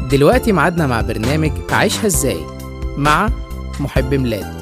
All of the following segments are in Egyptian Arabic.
دلوقتي ميعادنا مع برنامج عيشها ازاي مع محب ميلاد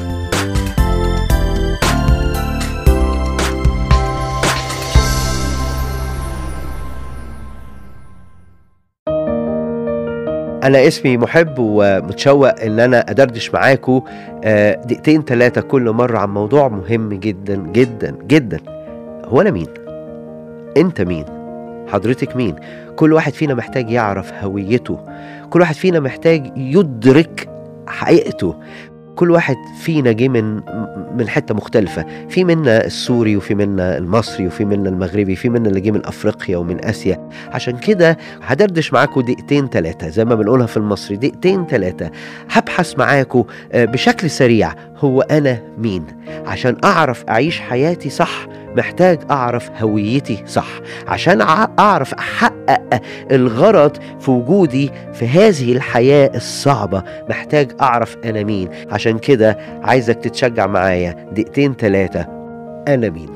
أنا اسمي محب ومتشوق إن أنا أدردش معاكم آه، دقيقتين ثلاثة كل مرة عن موضوع مهم جدا جدا جدا هو أنا مين؟ أنت مين؟ حضرتك مين؟ كل واحد فينا محتاج يعرف هويته كل واحد فينا محتاج يدرك حقيقته كل واحد فينا جه من من حته مختلفه في منا السوري وفي منا المصري وفي منا المغربي في منا اللي جه من افريقيا ومن اسيا عشان كده هدردش معاكم دقيقتين ثلاثه زي ما بنقولها في المصري دقيقتين ثلاثه هبحث معاكم آه، بشكل سريع هو انا مين عشان اعرف اعيش حياتي صح محتاج اعرف هويتي صح عشان أع- اعرف احقق الغرض في وجودي في هذه الحياه الصعبه محتاج اعرف انا مين عشان كده عايزك تتشجع معايا دقيقتين ثلاثه انا مين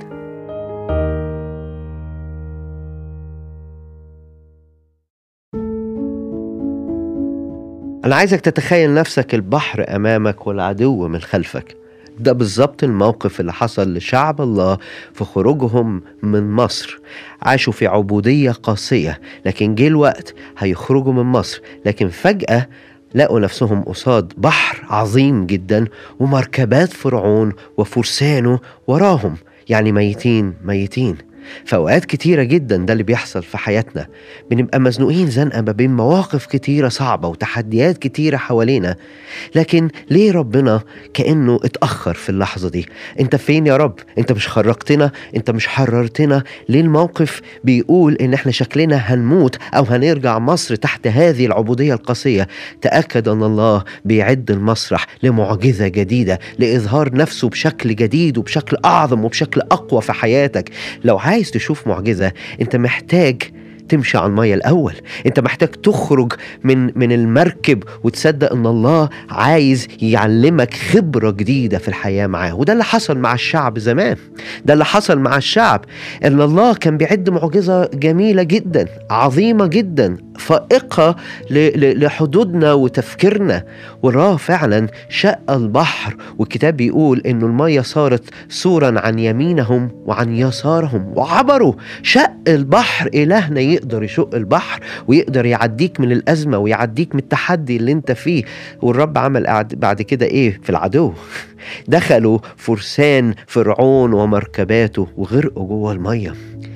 أنا عايزك تتخيل نفسك البحر أمامك والعدو من خلفك ده بالظبط الموقف اللي حصل لشعب الله في خروجهم من مصر عاشوا في عبودية قاسية لكن جه الوقت هيخرجوا من مصر لكن فجأة لقوا نفسهم قصاد بحر عظيم جدا ومركبات فرعون وفرسانه وراهم يعني ميتين ميتين في اوقات كتيره جدا ده اللي بيحصل في حياتنا بنبقى مزنوقين زنقه ما بين مواقف كتيره صعبه وتحديات كتيره حوالينا لكن ليه ربنا كانه اتاخر في اللحظه دي انت فين يا رب انت مش خرجتنا انت مش حررتنا ليه الموقف بيقول ان احنا شكلنا هنموت او هنرجع مصر تحت هذه العبوديه القاسيه تاكد ان الله بيعد المسرح لمعجزه جديده لاظهار نفسه بشكل جديد وبشكل اعظم وبشكل اقوى في حياتك لو عايز تشوف معجزه انت محتاج تمشي على المية الأول أنت محتاج تخرج من من المركب وتصدق أن الله عايز يعلمك خبرة جديدة في الحياة معاه وده اللي حصل مع الشعب زمان ده اللي حصل مع الشعب أن الله كان بيعد معجزة جميلة جدا عظيمة جدا فائقة ل- ل- لحدودنا وتفكيرنا وراه فعلا شق البحر والكتاب بيقول انه المية صارت سورا عن يمينهم وعن يسارهم وعبروا شق البحر إلهنا يقدر يشق البحر ويقدر يعديك من الأزمة ويعديك من التحدي اللي انت فيه والرب عمل قعد- بعد كده ايه في العدو دخلوا فرسان فرعون ومركباته وغرقوا جوه الميه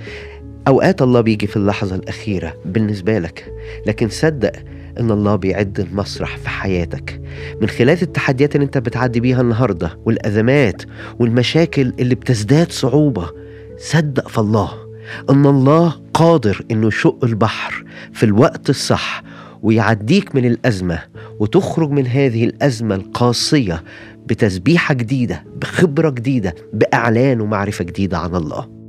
أوقات الله بيجي في اللحظة الأخيرة بالنسبة لك لكن صدق إن الله بيعد المسرح في حياتك من خلال التحديات اللي أنت بتعدي بيها النهاردة والأزمات والمشاكل اللي بتزداد صعوبة صدق في الله إن الله قادر إنه يشق البحر في الوقت الصح ويعديك من الأزمة وتخرج من هذه الأزمة القاسية بتسبيحة جديدة بخبرة جديدة بإعلان ومعرفة جديدة عن الله